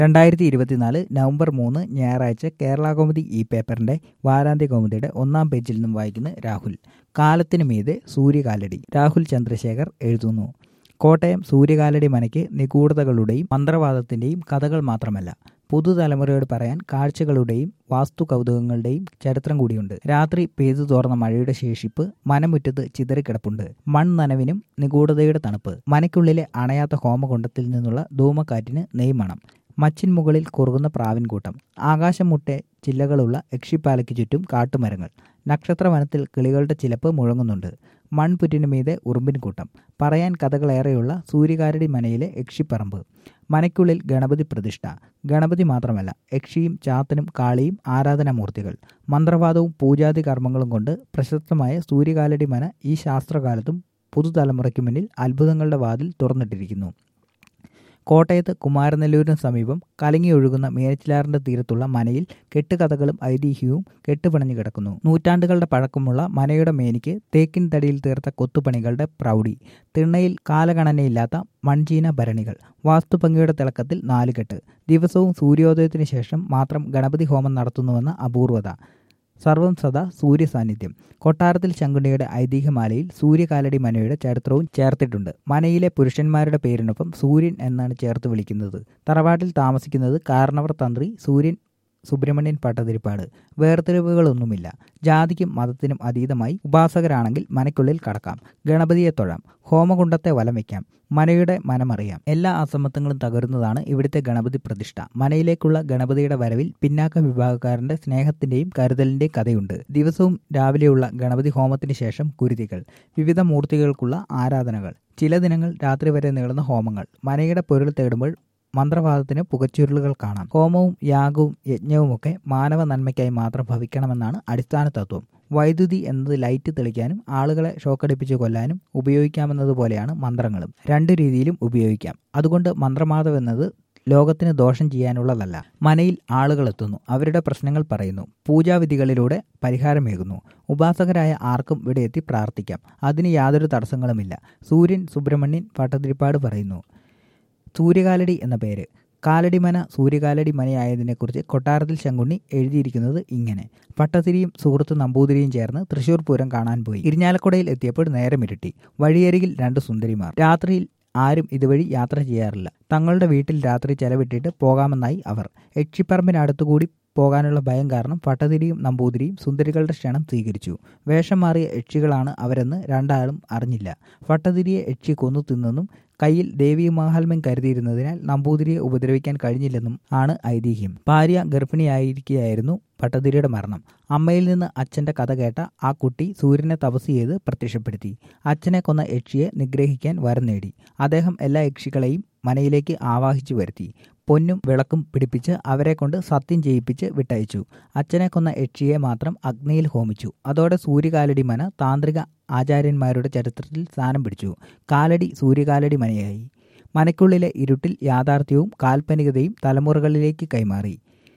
രണ്ടായിരത്തി ഇരുപത്തിനാല് നവംബർ മൂന്ന് ഞായറാഴ്ച കേരള കൗമുദി ഈ പേപ്പറിന്റെ വാരാന്ത്യ കൗമുദിയുടെ ഒന്നാം പേജിൽ നിന്നും വായിക്കുന്ന രാഹുൽ കാലത്തിനു മീതെ സൂര്യകാലടി രാഹുൽ ചന്ദ്രശേഖർ എഴുതുന്നു കോട്ടയം സൂര്യകാലടി മനയ്ക്ക് നിഗൂഢതകളുടെയും മന്ത്രവാദത്തിന്റെയും കഥകൾ മാത്രമല്ല പുതുതലമുറയോട് പറയാൻ കാഴ്ചകളുടെയും വാസ്തു കൗതുകങ്ങളുടെയും ചരിത്രം കൂടിയുണ്ട് രാത്രി പെയ്തു തോർന്ന മഴയുടെ ശേഷിപ്പ് മനമുറ്റത്ത് ചിതറിക്കിടപ്പുണ്ട് മൺനനവിനും നിഗൂഢതയുടെ തണുപ്പ് മനയ്ക്കുള്ളിലെ അണയാത്ത ഹോമകുണ്ടത്തിൽ നിന്നുള്ള ധൂമക്കാറ്റിന് നെയ്മണം മച്ചിൻ മുകളിൽ കുറുകുന്ന പ്രാവിൻകൂട്ടം ആകാശം മുട്ടെ ചില്ലകളുള്ള യക്ഷിപ്പാലയ്ക്ക് ചുറ്റും കാട്ടുമരങ്ങൾ നക്ഷത്രവനത്തിൽ കിളികളുടെ ചിലപ്പ് മുഴങ്ങുന്നുണ്ട് മൺപുറ്റിനു മീതെ ഉറുമ്പിൻ കൂട്ടം പറയാൻ കഥകളേറെയുള്ള സൂര്യകാരടി മനയിലെ യക്ഷിപ്പറമ്പ് മനയ്ക്കുള്ളിൽ ഗണപതി പ്രതിഷ്ഠ ഗണപതി മാത്രമല്ല യക്ഷിയും ചാത്തനും കാളിയും ആരാധനാമൂർത്തികൾ മന്ത്രവാദവും പൂജാതി കർമ്മങ്ങളും കൊണ്ട് പ്രശസ്തമായ സൂര്യകാലടി മന ഈ ശാസ്ത്രകാലത്തും പുതുതലമുറയ്ക്ക് മുന്നിൽ അത്ഭുതങ്ങളുടെ വാതിൽ തുറന്നിട്ടിരിക്കുന്നു കോട്ടയത്ത് കുമാരനെല്ലൂരിന് സമീപം കലങ്ങിയൊഴുകുന്ന മീനച്ചിലാറിന്റെ തീരത്തുള്ള മനയിൽ കെട്ടുകഥകളും ഐതിഹ്യവും കെട്ടുപിണഞ്ഞു കിടക്കുന്നു നൂറ്റാണ്ടുകളുടെ പഴക്കമുള്ള മനയുടെ മേനിക്ക് തേക്കിൻ തടിയിൽ തീർത്ത കൊത്തുപണികളുടെ പ്രൗഢി തിണ്ണയിൽ കാലഗണനയില്ലാത്ത മൺചീന ഭരണികൾ വാസ്തുഭംഗിയുടെ തിളക്കത്തിൽ നാലുകെട്ട് ദിവസവും സൂര്യോദയത്തിനു ശേഷം മാത്രം ഗണപതി ഹോമം നടത്തുന്നുവെന്ന അപൂർവത സർവം സദാ സൂര്യ സാന്നിധ്യം കൊട്ടാരത്തിൽ ശങ്കുണ്ണിയുടെ ഐതിഹ്യമാലയിൽ സൂര്യകാലടി മനയുടെ ചരിത്രവും ചേർത്തിട്ടുണ്ട് മനയിലെ പുരുഷന്മാരുടെ പേരിനൊപ്പം സൂര്യൻ എന്നാണ് ചേർത്ത് വിളിക്കുന്നത് തറവാട്ടിൽ താമസിക്കുന്നത് കാരണവർ തന്ത്രി സൂര്യൻ സുബ്രഹ്മണ്യൻ പട്ടതിരിപ്പാട് വേർതിരിവുകളൊന്നുമില്ല ജാതിക്കും മതത്തിനും അതീതമായി ഉപാസകരാണെങ്കിൽ മനയ്ക്കുള്ളിൽ കടക്കാം ഗണപതിയെ തൊഴാം ഹോമകുണ്ടത്തെ വലം വയ്ക്കാം മനയുടെ മനമറിയാം എല്ലാ അസമത്വങ്ങളും തകരുന്നതാണ് ഇവിടുത്തെ ഗണപതി പ്രതിഷ്ഠ മനയിലേക്കുള്ള ഗണപതിയുടെ വരവിൽ പിന്നാക്ക വിഭാഗക്കാരന്റെ സ്നേഹത്തിന്റെയും കരുതലിന്റെയും കഥയുണ്ട് ദിവസവും രാവിലെയുള്ള ഗണപതി ഹോമത്തിന് ശേഷം കുരുതികൾ വിവിധ മൂർത്തികൾക്കുള്ള ആരാധനകൾ ചില ദിനങ്ങൾ രാത്രി വരെ നീളുന്ന ഹോമങ്ങൾ മനയുടെ പൊരുൾ തേടുമ്പോൾ മന്ത്രവാദത്തിന് പുകച്ചുരുളുകൾ കാണാം ഹോമവും യാഗവും യജ്ഞവുമൊക്കെ മാനവ നന്മയ്ക്കായി മാത്രം ഭവിക്കണമെന്നാണ് അടിസ്ഥാന തത്വം വൈദ്യുതി എന്നത് ലൈറ്റ് തെളിക്കാനും ആളുകളെ ഷോക്കടിപ്പിച്ച് കൊല്ലാനും ഉപയോഗിക്കാമെന്നതുപോലെയാണ് മന്ത്രങ്ങളും രണ്ട് രീതിയിലും ഉപയോഗിക്കാം അതുകൊണ്ട് മന്ത്രവാദം എന്നത് ലോകത്തിന് ദോഷം ചെയ്യാനുള്ളതല്ല മനയിൽ ആളുകൾ എത്തുന്നു അവരുടെ പ്രശ്നങ്ങൾ പറയുന്നു പൂജാവിധികളിലൂടെ പരിഹാരമേകുന്നു ഉപാസകരായ ആർക്കും ഇവിടെ എത്തി പ്രാർത്ഥിക്കാം അതിന് യാതൊരു തടസ്സങ്ങളുമില്ല സൂര്യൻ സുബ്രഹ്മണ്യൻ പട്ടതിരിപ്പാട് പറയുന്നു സൂര്യകാലടി എന്ന പേര് കാലടിമന സൂര്യകാലടി മനയായതിനെക്കുറിച്ച് കൊട്ടാരത്തിൽ ശങ്കുണ്ണി എഴുതിയിരിക്കുന്നത് ഇങ്ങനെ പട്ടതിരിയും സുഹൃത്ത് നമ്പൂതിരിയും ചേർന്ന് തൃശൂർ പൂരം കാണാൻ പോയി ഇരിഞ്ഞാലക്കുടയിൽ എത്തിയപ്പോൾ നേരമിരുട്ടി വഴിയരികിൽ രണ്ട് സുന്ദരിമാർ രാത്രിയിൽ ആരും ഇതുവഴി യാത്ര ചെയ്യാറില്ല തങ്ങളുടെ വീട്ടിൽ രാത്രി ചെലവിട്ടിട്ട് പോകാമെന്നായി അവർ യക്ഷിപ്പറമ്പിനടുത്തുകൂടി പോകാനുള്ള ഭയം കാരണം പട്ടതിരിയും നമ്പൂതിരിയും സുന്ദരികളുടെ ക്ഷണം സ്വീകരിച്ചു വേഷം മാറിയ യക്ഷികളാണ് അവരെന്ന് രണ്ടാളും അറിഞ്ഞില്ല പട്ടതിരിയെ യക്ഷി കൊന്നു തിന്നെന്നും കയ്യിൽ ദേവീ മഹാത്മ്യം കരുതിയിരുന്നതിനാൽ നമ്പൂതിരിയെ ഉപദ്രവിക്കാൻ കഴിഞ്ഞില്ലെന്നും ആണ് ഐതിഹ്യം ഭാര്യ ഗർഭിണിയായിരിക്കുകയായിരുന്നു പട്ടതിരിയുടെ മരണം അമ്മയിൽ നിന്ന് അച്ഛന്റെ കഥ കേട്ട ആ കുട്ടി സൂര്യനെ തപസ് ചെയ്ത് പ്രത്യക്ഷപ്പെടുത്തി അച്ഛനെ കൊന്ന യക്ഷിയെ നിഗ്രഹിക്കാൻ വരം നേടി അദ്ദേഹം എല്ലാ യക്ഷികളെയും മനയിലേക്ക് ആവാഹിച്ചു വരുത്തി പൊന്നും വിളക്കും പിടിപ്പിച്ച് അവരെ കൊണ്ട് സത്യം ചെയ്യിപ്പിച്ച് വിട്ടയച്ചു അച്ഛനെ കൊന്ന യക്ഷിയെ മാത്രം അഗ്നിയിൽ ഹോമിച്ചു അതോടെ സൂര്യകാലടി മന താന്ത്രിക ആചാര്യന്മാരുടെ ചരിത്രത്തിൽ സ്ഥാനം പിടിച്ചു കാലടി സൂര്യകാലടി മനയായി മനയ്ക്കുള്ളിലെ ഇരുട്ടിൽ യാഥാർത്ഥ്യവും കാൽപ്പനികതയും തലമുറകളിലേക്ക് കൈമാറി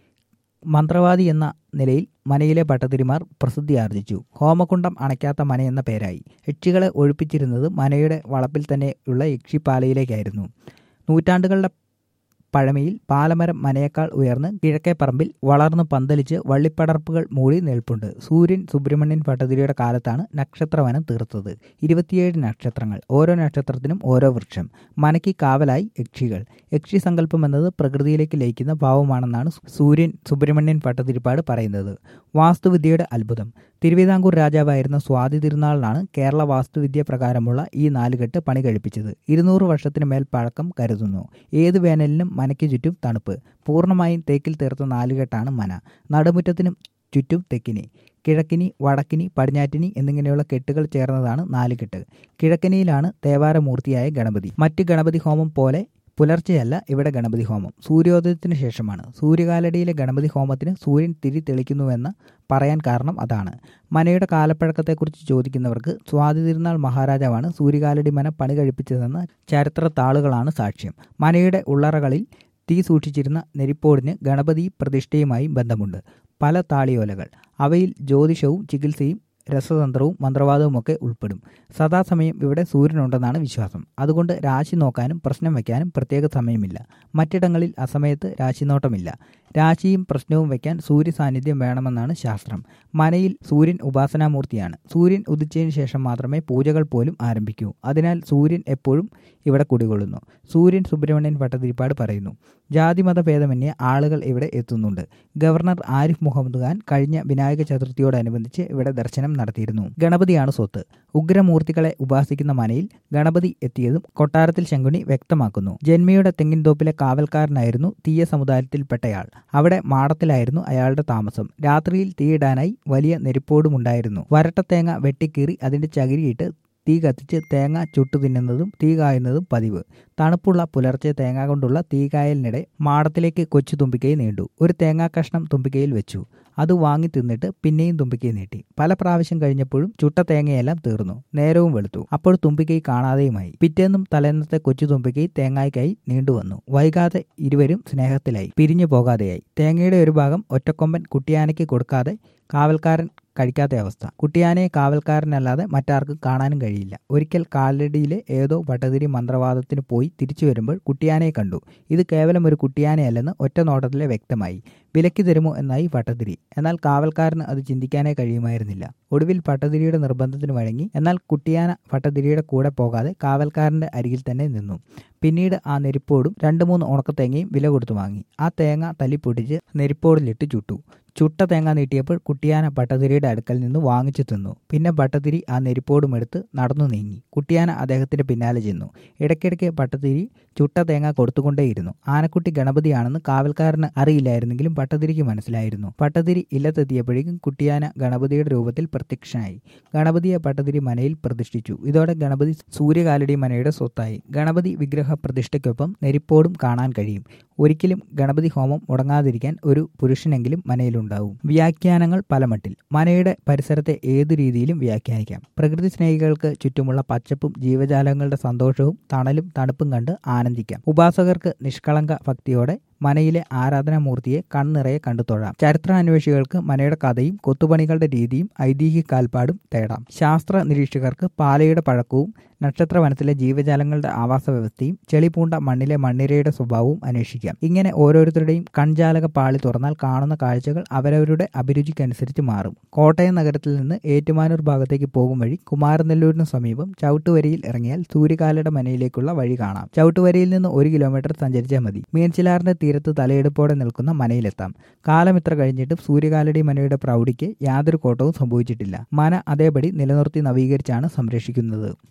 മന്ത്രവാദി എന്ന നിലയിൽ മനയിലെ ഭട്ടതിരിമാർ പ്രസിദ്ധിയാർജിച്ചു ഹോമകുണ്ടം അണയ്ക്കാത്ത മന എന്ന പേരായി യക്ഷികളെ ഒഴിപ്പിച്ചിരുന്നത് മനയുടെ വളപ്പിൽ തന്നെയുള്ള യക്ഷിപ്പാലയിലേക്കായിരുന്നു നൂറ്റാണ്ടുകളുടെ പഴമയിൽ പാലമരം മനയേക്കാൾ ഉയർന്ന് കിഴക്കേ പറമ്പിൽ വളർന്ന് പന്തലിച്ച് വള്ളിപ്പടർപ്പുകൾ മൂടി നിൽപ്പുണ്ട് സൂര്യൻ സുബ്രഹ്മണ്യൻ ഭട്ടതിരിയുടെ കാലത്താണ് നക്ഷത്രവനം തീർത്തത് ഇരുപത്തിയേഴ് നക്ഷത്രങ്ങൾ ഓരോ നക്ഷത്രത്തിനും ഓരോ വൃക്ഷം മനയ്ക്ക് കാവലായി യക്ഷികൾ യക്ഷി സങ്കല്പം എന്നത് പ്രകൃതിയിലേക്ക് ലയിക്കുന്ന ഭാവമാണെന്നാണ് സൂര്യൻ സുബ്രഹ്മണ്യൻ ഭട്ടതിരിപ്പാട് പറയുന്നത് വാസ്തുവിദ്യയുടെ അത്ഭുതം തിരുവിതാംകൂർ രാജാവായിരുന്ന സ്വാതി തിരുനാളിനാണ് കേരള വാസ്തുവിദ്യ പ്രകാരമുള്ള ഈ നാലുകെട്ട് പണി കഴിപ്പിച്ചത് ഇരുന്നൂറ് വർഷത്തിന് മേൽ പഴക്കം കരുതുന്നു ഏത് വേനലിനും മനയ്ക്ക് ചുറ്റും തണുപ്പ് പൂർണ്ണമായും തേക്കിൽ തീർത്ത നാലുകെട്ടാണ് മന നടുമുറ്റത്തിനും ചുറ്റും തെക്കിനി കിഴക്കിനി വടക്കിനി പടിഞ്ഞാറ്റിനി എന്നിങ്ങനെയുള്ള കെട്ടുകൾ ചേർന്നതാണ് നാലുകെട്ട് കിഴക്കിനിയിലാണ് തേവാരമൂർത്തിയായ ഗണപതി മറ്റ് ഗണപതി ഹോമം പോലെ പുലർച്ചെയല്ല ഇവിടെ ഗണപതി ഹോമം സൂര്യോദയത്തിന് ശേഷമാണ് സൂര്യകാലടിയിലെ ഗണപതി ഹോമത്തിന് സൂര്യൻ തിരി തെളിക്കുന്നുവെന്ന് പറയാൻ കാരണം അതാണ് മനയുടെ കാലപ്പഴക്കത്തെക്കുറിച്ച് ചോദിക്കുന്നവർക്ക് സ്വാതി തിരുനാൾ മഹാരാജാവാണ് സൂര്യകാലടി മന പണി കഴിപ്പിച്ചതെന്ന ചരിത്ര താളുകളാണ് സാക്ഷ്യം മനയുടെ ഉള്ളറകളിൽ തീ സൂക്ഷിച്ചിരുന്ന നെരിപ്പോടിന് ഗണപതി പ്രതിഷ്ഠയുമായി ബന്ധമുണ്ട് പല താളിയോലകൾ അവയിൽ ജ്യോതിഷവും ചികിത്സയും രസതന്ത്രവും മന്ത്രവാദവും ഒക്കെ ഉൾപ്പെടും സദാസമയം ഇവിടെ സൂര്യനുണ്ടെന്നാണ് വിശ്വാസം അതുകൊണ്ട് രാശി നോക്കാനും പ്രശ്നം വയ്ക്കാനും പ്രത്യേക സമയമില്ല മറ്റിടങ്ങളിൽ അസമയത്ത് രാശിനോട്ടമില്ല രാശിയും പ്രശ്നവും വയ്ക്കാൻ സൂര്യ സാന്നിധ്യം വേണമെന്നാണ് ശാസ്ത്രം മനയിൽ സൂര്യൻ ഉപാസനാമൂർത്തിയാണ് സൂര്യൻ ഉദിച്ചതിന് ശേഷം മാത്രമേ പൂജകൾ പോലും ആരംഭിക്കൂ അതിനാൽ സൂര്യൻ എപ്പോഴും ഇവിടെ കുടികൊള്ളുന്നു സൂര്യൻ സുബ്രഹ്മണ്യൻ ഭട്ടതിരിപ്പാട് പറയുന്നു ജാതിമത ഭേദമന്യേ ആളുകൾ ഇവിടെ എത്തുന്നുണ്ട് ഗവർണർ ആരിഫ് മുഹമ്മദ് ഖാൻ കഴിഞ്ഞ വിനായക ചതുർത്ഥിയോടനുബന്ധിച്ച് ഇവിടെ ദർശനം നടത്തിയിരുന്നു ഗണപതിയാണ് സ്വത്ത് ഉഗ്രമൂർത്തികളെ ഉപാസിക്കുന്ന മനയിൽ ഗണപതി എത്തിയതും കൊട്ടാരത്തിൽ ശങ്കുണി വ്യക്തമാക്കുന്നു ജന്മിയുടെ തെങ്ങിൻതോപ്പിലെ കാവൽക്കാരനായിരുന്നു തീയ സമുദായത്തിൽപ്പെട്ടയാൾ അവിടെ മാടത്തിലായിരുന്നു അയാളുടെ താമസം രാത്രിയിൽ തീയിടാനായി വലിയ നെരിപ്പോടുമുണ്ടായിരുന്നു വരട്ടത്തേങ്ങ വെട്ടിക്കീറി അതിന്റെ ചകിരിയിട്ട് തീ കത്തിച്ച് തേങ്ങ ചുട്ടു തിന്നുന്നതും തീ കായുന്നതും പതിവ് തണുപ്പുള്ള പുലർച്ചെ തേങ്ങ കൊണ്ടുള്ള തീകായലിനിടെ മാടത്തിലേക്ക് കൊച്ചു തുമ്പിക്കൈ നീണ്ടു ഒരു തേങ്ങാ കഷ്ണം തുമ്പിക്കൈയിൽ വെച്ചു അത് വാങ്ങി തിന്നിട്ട് പിന്നെയും തുമ്പിക്കൈ നീട്ടി പല പ്രാവശ്യം കഴിഞ്ഞപ്പോഴും ചുട്ട തേങ്ങയെല്ലാം തീർന്നു നേരവും വെളുത്തു അപ്പോൾ തുമ്പിക്കൈ കാണാതെയുമായി പിറ്റേന്നും തലേന്നത്തെ കൊച്ചു തുമ്പിക്കൈ തേങ്ങായ്ക്കായി നീണ്ടുവന്നു വൈകാതെ ഇരുവരും സ്നേഹത്തിലായി പിരിഞ്ഞു പോകാതെയായി തേങ്ങയുടെ ഒരു ഭാഗം ഒറ്റക്കൊമ്പൻ കുട്ടിയാനയ്ക്ക് കൊടുക്കാതെ കാവൽക്കാരൻ കഴിക്കാത്ത അവസ്ഥ കുട്ടിയാനയെ കാവൽക്കാരനല്ലാതെ മറ്റാർക്കും കാണാനും കഴിയില്ല ഒരിക്കൽ കാലടിയിലെ ഏതോ ഭട്ടതിരി മന്ത്രവാദത്തിന് പോയി തിരിച്ചു വരുമ്പോൾ കുട്ടിയാനയെ കണ്ടു ഇത് കേവലം ഒരു കുട്ടിയാനയല്ലെന്ന് ഒറ്റ നോട്ടത്തിലെ വ്യക്തമായി വിലയ്ക്ക് തരുമോ എന്നായി ഭട്ടതിരി എന്നാൽ കാവൽക്കാരന് അത് ചിന്തിക്കാനേ കഴിയുമായിരുന്നില്ല ഒടുവിൽ ഭട്ടതിരിയുടെ നിർബന്ധത്തിന് വഴങ്ങി എന്നാൽ കുട്ടിയാന ഭട്ടതിരിയുടെ കൂടെ പോകാതെ കാവൽക്കാരന്റെ അരികിൽ തന്നെ നിന്നു പിന്നീട് ആ നെരിപ്പോടും രണ്ട് മൂന്ന് ഉണക്കത്തേങ്ങയും വില കൊടുത്തു വാങ്ങി ആ തേങ്ങ തല്ലിപ്പൊട്ടിച്ച് നെരിപ്പോടിലിട്ട് ചുട്ടു ചുട്ട തേങ്ങ നീട്ടിയപ്പോൾ കുട്ടിയാന ഭട്ടതിരിയുടെ അടുക്കൽ നിന്ന് വാങ്ങിച്ചു തിന്നു പിന്നെ ഭട്ടതിരി ആ നെരിപ്പോടും എടുത്ത് നടന്നു നീങ്ങി കുട്ടിയാന അദ്ദേഹത്തിന്റെ പിന്നാലെ ചെന്നു ഇടയ്ക്കിടയ്ക്ക് ഭട്ടതിരി ചുട്ട തേങ്ങ കൊടുത്തുകൊണ്ടേയിരുന്നു ആനക്കുട്ടി ഗണപതിയാണെന്ന് കാവൽക്കാരന് അറിയില്ലായിരുന്നെങ്കിലും ഭട്ടതിരിക്ക് മനസ്സിലായിരുന്നു ഭട്ടതിരി ഇല്ലത്തെത്തിയപ്പോഴേക്കും കുട്ടിയാന ഗണപതിയുടെ രൂപത്തിൽ പ്രത്യക്ഷനായി ഗണപതിയെ ഭട്ടതിരി മനയിൽ പ്രതിഷ്ഠിച്ചു ഇതോടെ ഗണപതി സൂര്യകാലടി മനയുടെ സ്വത്തായി ഗണപതി വിഗ്രഹ പ്രതിഷ്ഠയ്ക്കൊപ്പം നെരിപ്പോടും കാണാൻ കഴിയും ഒരിക്കലും ഗണപതി ഹോമം മുടങ്ങാതിരിക്കാൻ ഒരു പുരുഷനെങ്കിലും മനയിലുണ്ടാവും വ്യാഖ്യാനങ്ങൾ പലമട്ടിൽ മനയുടെ പരിസരത്തെ ഏതു രീതിയിലും വ്യാഖ്യാനിക്കാം പ്രകൃതി സ്നേഹികൾക്ക് ചുറ്റുമുള്ള പച്ചപ്പും ജീവജാലങ്ങളുടെ സന്തോഷവും തണലും തണുപ്പും കണ്ട് ആനന്ദിക്കാം ഉപാസകർക്ക് നിഷ്കളങ്ക ഭക്തിയോടെ മനയിലെ ആരാധനാമൂർത്തിയെ കണ്ണിറയെ കണ്ടു തൊഴാം ചരിത്രാന്വേഷികൾക്ക് മനയുടെ കഥയും കൊത്തുപണികളുടെ രീതിയും ഐതിഹ്യ കാൽപ്പാടും തേടാം ശാസ്ത്ര നിരീക്ഷകർക്ക് പാലയുടെ പഴക്കവും നക്ഷത്രവനത്തിലെ ജീവജാലങ്ങളുടെ ആവാസ വ്യവസ്ഥയും ചെളിപൂണ്ട മണ്ണിലെ മണ്ണിരയുടെ സ്വഭാവവും അന്വേഷിക്കാം ഇങ്ങനെ ഓരോരുത്തരുടെയും കൺജാലക പാളി തുറന്നാൽ കാണുന്ന കാഴ്ചകൾ അവരവരുടെ അഭിരുചിക്കനുസരിച്ച് മാറും കോട്ടയം നഗരത്തിൽ നിന്ന് ഏറ്റുമാനൂർ ഭാഗത്തേക്ക് പോകും വഴി കുമാരനെല്ലൂരിന് സമീപം ചവിട്ടുവരിയിൽ ഇറങ്ങിയാൽ സൂര്യകാലയുടെ മനയിലേക്കുള്ള വഴി കാണാം ചവിട്ടുവരിയിൽ നിന്ന് ഒരു കിലോമീറ്റർ സഞ്ചരിച്ചാൽ മതി മീൻചിലാറിന്റെ തീരത്ത് തലയെടുപ്പോടെ നിൽക്കുന്ന മനയിലെത്താം കാലം ഇത്ര കഴിഞ്ഞിട്ടും സൂര്യകാലടി മനയുടെ പ്രൗഢിക്ക് യാതൊരു കോട്ടവും സംഭവിച്ചിട്ടില്ല മന അതേപടി നിലനിർത്തി നവീകരിച്ചാണ് സംരക്ഷിക്കുന്നത്